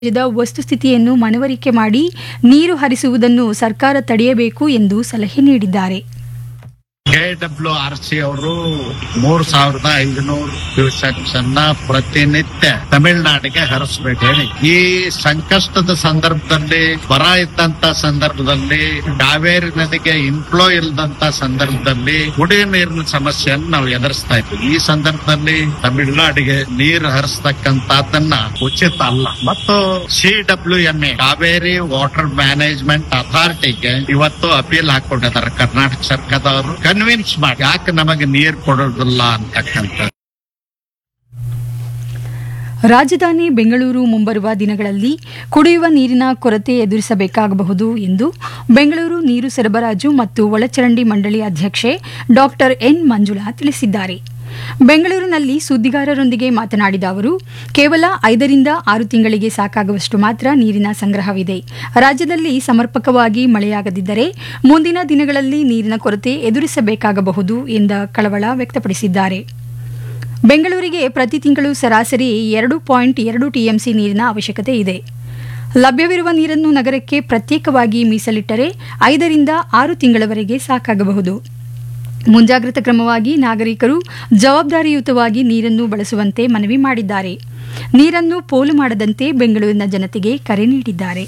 ರಾಜ್ಯದ ವಸ್ತುಸ್ಥಿತಿಯನ್ನು ಮನವರಿಕೆ ಮಾಡಿ ನೀರು ಹರಿಸುವುದನ್ನು ಸರ್ಕಾರ ತಡೆಯಬೇಕು ಎಂದು ಸಲಹೆ ನೀಡಿದ್ದಾರೆ ಕೆ ಡಬ್ಲ್ಯೂ ಆರ್ ಸಿ ಅವರು ಮೂರ್ ಸಾವಿರದ ಐದುನೂರು ಕ್ಯೂಸೆಕ್ಸ್ ಅನ್ನ ಪ್ರತಿನಿತ್ಯ ತಮಿಳುನಾಡಿಗೆ ಹರಿಸ್ಬೇಕು ಹೇಳಿ ಈ ಸಂಕಷ್ಟದ ಸಂದರ್ಭದಲ್ಲಿ ಬರ ಇದ್ದಂತ ಸಂದರ್ಭದಲ್ಲಿ ಕಾವೇರಿ ನದಿಗೆ ಇನ್ಫ್ಲೋ ಇಲ್ಲದಂತ ಸಂದರ್ಭದಲ್ಲಿ ಕುಡಿಯ ನೀರಿನ ಸಮಸ್ಯೆಯನ್ನು ನಾವು ಎದುರಿಸ್ತಾ ಇದ್ವಿ ಈ ಸಂದರ್ಭದಲ್ಲಿ ತಮಿಳುನಾಡಿಗೆ ನೀರು ಹರಿಸ್ತಕ್ಕಂತದನ್ನ ಉಚಿತ ಅಲ್ಲ ಮತ್ತು C W M A Kaveri water management ಅಥಾರಿಟಿಗೆ ಇವತ್ತು ಅಪೀಲ್ ಹಾಕೊಂಡಿದ್ದಾರೆ ಕರ್ನಾಟಕ ಸರ್ಕಾರದವರು ಕನ್ವಿನ್ಸ್ ಮಾಡಿ ಯಾಕೆ ನಮಗೆ ನೀರು ಕೊಡೋದಿಲ್ಲ ಅಂತಕ್ಕಂಥ ರಾಜಧಾನಿ ಬೆಂಗಳೂರು ಮುಂಬರುವ ದಿನಗಳಲ್ಲಿ ಕುಡಿಯುವ ನೀರಿನ ಕೊರತೆ ಎದುರಿಸಬೇಕಾಗಬಹುದು ಎಂದು ಬೆಂಗಳೂರು ನೀರು ಸರಬರಾಜು ಮತ್ತು ಒಳಚರಂಡಿ ಮಂಡಳಿ ಅಧ್ಯಕ್ಷೆ ಡಾಕ್ಟರ್ ಎನ್ ಮಂಜುಳಾ ತಿಳಿಸಿದ್ದಾರೆ ಬೆಂಗಳೂರಿನಲ್ಲಿ ಸುದ್ದಿಗಾರರೊಂದಿಗೆ ಮಾತನಾಡಿದ ಅವರು ಕೇವಲ ಐದರಿಂದ ಆರು ತಿಂಗಳಿಗೆ ಸಾಕಾಗುವಷ್ಟು ಮಾತ್ರ ನೀರಿನ ಸಂಗ್ರಹವಿದೆ ರಾಜ್ಯದಲ್ಲಿ ಸಮರ್ಪಕವಾಗಿ ಮಳೆಯಾಗದಿದ್ದರೆ ಮುಂದಿನ ದಿನಗಳಲ್ಲಿ ನೀರಿನ ಕೊರತೆ ಎದುರಿಸಬೇಕಾಗಬಹುದು ಎಂದ ಕಳವಳ ವ್ಯಕ್ತಪಡಿಸಿದ್ದಾರೆ ಬೆಂಗಳೂರಿಗೆ ಪ್ರತಿ ತಿಂಗಳು ಸರಾಸರಿ ಎರಡು ಪಾಯಿಂಟ್ ಎರಡು ಟಿಎಂಸಿ ನೀರಿನ ಅವಶ್ಯಕತೆ ಇದೆ ಲಭ್ಯವಿರುವ ನೀರನ್ನು ನಗರಕ್ಕೆ ಪ್ರತ್ಯೇಕವಾಗಿ ಮೀಸಲಿಟ್ಟರೆ ಐದರಿಂದ ಆರು ತಿಂಗಳವರೆಗೆ ಸಾಕಾಗಬಹುದು ಮುಂಜಾಗ್ರತಾ ಕ್ರಮವಾಗಿ ನಾಗರಿಕರು ಜವಾಬ್ದಾರಿಯುತವಾಗಿ ನೀರನ್ನು ಬಳಸುವಂತೆ ಮನವಿ ಮಾಡಿದ್ದಾರೆ ನೀರನ್ನು ಪೋಲು ಮಾಡದಂತೆ ಬೆಂಗಳೂರಿನ ಜನತೆಗೆ ಕರೆ ನೀಡಿದ್ದಾರೆ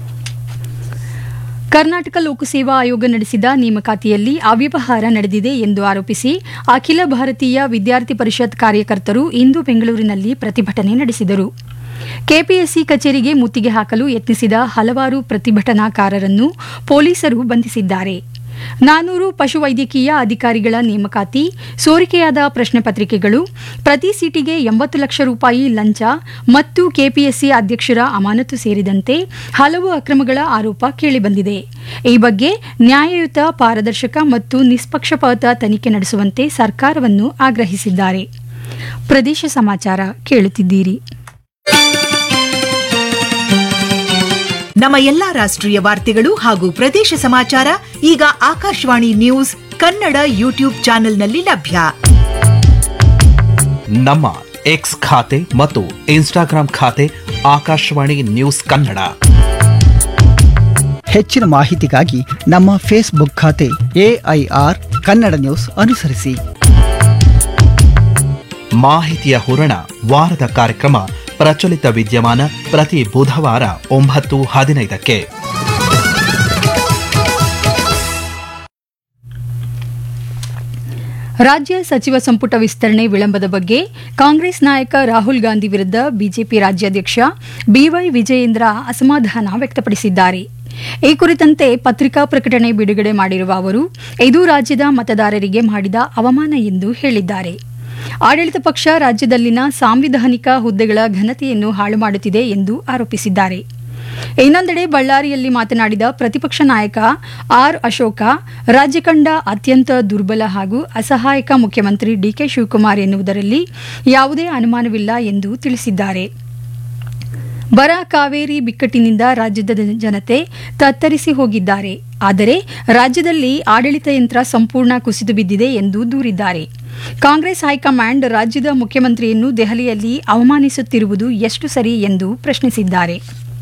ಕರ್ನಾಟಕ ಲೋಕಸೇವಾ ಆಯೋಗ ನಡೆಸಿದ ನೇಮಕಾತಿಯಲ್ಲಿ ಅವ್ಯವಹಾರ ನಡೆದಿದೆ ಎಂದು ಆರೋಪಿಸಿ ಅಖಿಲ ಭಾರತೀಯ ವಿದ್ಯಾರ್ಥಿ ಪರಿಷತ್ ಕಾರ್ಯಕರ್ತರು ಇಂದು ಬೆಂಗಳೂರಿನಲ್ಲಿ ಪ್ರತಿಭಟನೆ ನಡೆಸಿದರು ಕೆಪಿಎಸ್ಸಿ ಕಚೇರಿಗೆ ಮುತ್ತಿಗೆ ಹಾಕಲು ಯತ್ನಿಸಿದ ಹಲವಾರು ಪ್ರತಿಭಟನಾಕಾರರನ್ನು ಪೊಲೀಸರು ಬಂಧಿಸಿದ್ದಾರೆ ನಾನೂರು ಪಶುವೈದ್ಯಕೀಯ ಅಧಿಕಾರಿಗಳ ನೇಮಕಾತಿ ಸೋರಿಕೆಯಾದ ಪ್ರಶ್ನೆ ಪತ್ರಿಕೆಗಳು ಪ್ರತಿ ಸೀಟಿಗೆ ಎಂಬತ್ತು ಲಕ್ಷ ರೂಪಾಯಿ ಲಂಚ ಮತ್ತು ಕೆಪಿಎಸ್ಸಿ ಅಧ್ಯಕ್ಷರ ಅಮಾನತು ಸೇರಿದಂತೆ ಹಲವು ಅಕ್ರಮಗಳ ಆರೋಪ ಕೇಳಿಬಂದಿದೆ ಈ ಬಗ್ಗೆ ನ್ಯಾಯಯುತ ಪಾರದರ್ಶಕ ಮತ್ತು ನಿಷ್ಪಕ್ಷಪಾತ ತನಿಖೆ ನಡೆಸುವಂತೆ ಸರ್ಕಾರವನ್ನು ಆಗ್ರಹಿಸಿದ್ದಾರೆ ಪ್ರದೇಶ ಸಮಾಚಾರ ಕೇಳುತ್ತಿದ್ದೀರಿ ನಮ್ಮ ಎಲ್ಲಾ ರಾಷ್ಟ್ರೀಯ ವಾರ್ತೆಗಳು ಹಾಗೂ ಪ್ರದೇಶ ಸಮಾಚಾರ ಈಗ ಆಕಾಶವಾಣಿ ನ್ಯೂಸ್ ಕನ್ನಡ ಯೂಟ್ಯೂಬ್ ಚಾನೆಲ್ನಲ್ಲಿ ಲಭ್ಯ ನಮ್ಮ ಎಕ್ಸ್ ಖಾತೆ ಮತ್ತು ಇನ್ಸ್ಟಾಗ್ರಾಂ ಖಾತೆ ಆಕಾಶವಾಣಿ ನ್ಯೂಸ್ ಕನ್ನಡ ಹೆಚ್ಚಿನ ಮಾಹಿತಿಗಾಗಿ ನಮ್ಮ ಫೇಸ್ಬುಕ್ ಖಾತೆ ಎಐಆರ್ ಕನ್ನಡ ನ್ಯೂಸ್ ಅನುಸರಿಸಿ ಮಾಹಿತಿಯ ಹೂರಣ ವಾರದ ಕಾರ್ಯಕ್ರಮ ಪ್ರಚಲಿತ ವಿದ್ಯಮಾನ ಪ್ರತಿ ಬುಧವಾರ ಒಂಬತ್ತು ಹದಿನೈದಕ್ಕೆ ರಾಜ್ಯ ಸಚಿವ ಸಂಪುಟ ವಿಸ್ತರಣೆ ವಿಳಂಬದ ಬಗ್ಗೆ ಕಾಂಗ್ರೆಸ್ ನಾಯಕ ರಾಹುಲ್ ಗಾಂಧಿ ವಿರುದ್ಧ ಬಿಜೆಪಿ ರಾಜ್ಯಾಧ್ಯಕ್ಷ ಬಿವೈ ವಿಜಯೇಂದ್ರ ಅಸಮಾಧಾನ ವ್ಯಕ್ತಪಡಿಸಿದ್ದಾರೆ ಈ ಕುರಿತಂತೆ ಪತ್ರಿಕಾ ಪ್ರಕಟಣೆ ಬಿಡುಗಡೆ ಮಾಡಿರುವ ಅವರು ಇದು ರಾಜ್ಯದ ಮತದಾರರಿಗೆ ಮಾಡಿದ ಅವಮಾನ ಎಂದು ಹೇಳಿದ್ದಾರೆ ಆಡಳಿತ ಪಕ್ಷ ರಾಜ್ಯದಲ್ಲಿನ ಸಾಂವಿಧಾನಿಕ ಹುದ್ದೆಗಳ ಘನತೆಯನ್ನು ಹಾಳು ಮಾಡುತ್ತಿದೆ ಎಂದು ಆರೋಪಿಸಿದ್ದಾರೆ ಇನ್ನೊಂದೆಡೆ ಬಳ್ಳಾರಿಯಲ್ಲಿ ಮಾತನಾಡಿದ ಪ್ರತಿಪಕ್ಷ ನಾಯಕ ಆರ್ ಅಶೋಕ ರಾಜ್ಯ ಕಂಡ ಅತ್ಯಂತ ದುರ್ಬಲ ಹಾಗೂ ಅಸಹಾಯಕ ಮುಖ್ಯಮಂತ್ರಿ ಡಿಕೆ ಶಿವಕುಮಾರ್ ಎನ್ನುವುದರಲ್ಲಿ ಯಾವುದೇ ಅನುಮಾನವಿಲ್ಲ ಎಂದು ತಿಳಿಸಿದ್ದಾರೆ ಬರ ಕಾವೇರಿ ಬಿಕ್ಕಟ್ಟಿನಿಂದ ರಾಜ್ಯದ ಜನತೆ ತತ್ತರಿಸಿ ಹೋಗಿದ್ದಾರೆ ಆದರೆ ರಾಜ್ಯದಲ್ಲಿ ಆಡಳಿತ ಯಂತ್ರ ಸಂಪೂರ್ಣ ಕುಸಿದು ಬಿದ್ದಿದೆ ಎಂದು ದೂರಿದ್ದಾರೆ ಕಾಂಗ್ರೆಸ್ ಹೈಕಮಾಂಡ್ ರಾಜ್ಯದ ಮುಖ್ಯಮಂತ್ರಿಯನ್ನು ದೆಹಲಿಯಲ್ಲಿ ಅವಮಾನಿಸುತ್ತಿರುವುದು ಎಷ್ಟು ಸರಿ ಎಂದು ಪ್ರಶ್ನಿಸಿದ್ದಾರೆ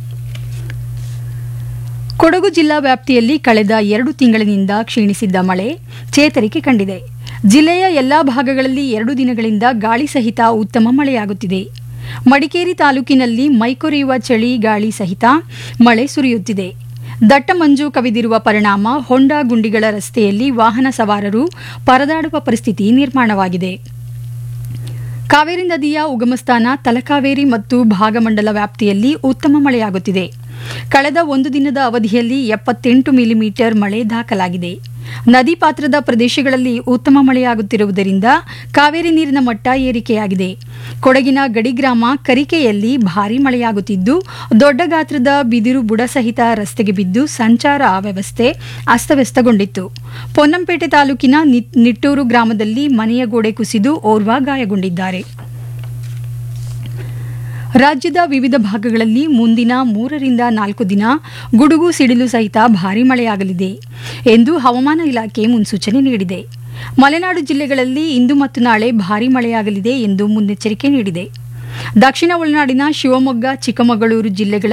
ಕೊಡಗು ಜಿಲ್ಲಾ ವ್ಯಾಪ್ತಿಯಲ್ಲಿ ಕಳೆದ ಎರಡು ತಿಂಗಳಿನಿಂದ ಕ್ಷೀಣಿಸಿದ್ದ ಮಳೆ ಚೇತರಿಕೆ ಕಂಡಿದೆ ಜಿಲ್ಲೆಯ ಎಲ್ಲಾ ಭಾಗಗಳಲ್ಲಿ ಎರಡು ದಿನಗಳಿಂದ ಗಾಳಿ ಸಹಿತ ಉತ್ತಮ ಮಳೆಯಾಗುತ್ತಿದೆ ಮಡಿಕೇರಿ ತಾಲೂಕಿನಲ್ಲಿ ಮೈಕೊರೆಯುವ ಚಳಿ ಗಾಳಿ ಸಹಿತ ಮಳೆ ಸುರಿಯುತ್ತಿದೆ ದಟ್ಟ ಮಂಜು ಕವಿದಿರುವ ಪರಿಣಾಮ ಹೊಂಡ ಗುಂಡಿಗಳ ರಸ್ತೆಯಲ್ಲಿ ವಾಹನ ಸವಾರರು ಪರದಾಡುವ ಪರಿಸ್ಥಿತಿ ನಿರ್ಮಾಣವಾಗಿದೆ ಕಾವೇರಿ ನದಿಯ ಉಗಮಸ್ಥಾನ ತಲಕಾವೇರಿ ಮತ್ತು ಭಾಗಮಂಡಲ ವ್ಯಾಪ್ತಿಯಲ್ಲಿ ಉತ್ತಮ ಮಳೆಯಾಗುತ್ತಿದೆ ಕಳೆದ ಒಂದು ದಿನದ ಅವಧಿಯಲ್ಲಿ ಎಪ್ಪತ್ತೆಂಟು ಮಿಲಿಮೀಟರ್ ಮಳೆ ದಾಖಲಾಗಿದೆ ನದಿ ಪಾತ್ರದ ಪ್ರದೇಶಗಳಲ್ಲಿ ಉತ್ತಮ ಮಳೆಯಾಗುತ್ತಿರುವುದರಿಂದ ಕಾವೇರಿ ನೀರಿನ ಮಟ್ಟ ಏರಿಕೆಯಾಗಿದೆ ಕೊಡಗಿನ ಗಡಿ ಗ್ರಾಮ ಕರಿಕೆಯಲ್ಲಿ ಭಾರೀ ಮಳೆಯಾಗುತ್ತಿದ್ದು ದೊಡ್ಡ ಗಾತ್ರದ ಬಿದಿರು ಬುಡ ಸಹಿತ ರಸ್ತೆಗೆ ಬಿದ್ದು ಸಂಚಾರ ವ್ಯವಸ್ಥೆ ಅಸ್ತವ್ಯಸ್ತಗೊಂಡಿತ್ತು ಪೊನ್ನಂಪೇಟೆ ತಾಲೂಕಿನ ನಿ- ನಿಟ್ಟೂರು ಗ್ರಾಮದಲ್ಲಿ ಮನೆಯ ಗೋಡೆ ಕುಸಿದು ಓರ್ವ ಗಾಯಗೊಂಡಿದ್ದಾರೆ ರಾಜ್ಯದ ವಿವಿಧ ಭಾಗಗಳಲ್ಲಿ ಮುಂದಿನ ಮೂರರಿಂದ ನಾಲ್ಕು ದಿನ ಗುಡುಗು ಸಿಡಿಲು ಸಹಿತ ಭಾರೀ ಮಳೆಯಾಗಲಿದೆ ಎಂದು ಹವಾಮಾನ ಇಲಾಖೆ ಮುನ್ಸೂಚನೆ ನೀಡಿದೆ ಮಲೆನಾಡು ಜಿಲ್ಲೆಗಳಲ್ಲಿ ಇಂದು ಮತ್ತು ನಾಳೆ ಭಾರೀ ಮಳೆಯಾಗಲಿದೆ ಎಂದು ಮುನ್ನೆಚ್ಚರಿಕೆ ನೀಡಿದೆ ದಕ್ಷಿಣ ಒಳನಾಡಿನ ಶಿವಮೊಗ್ಗ ಚಿಕ್ಕಮಗಳೂರು ಜಿಲ್ಲೆಗಳ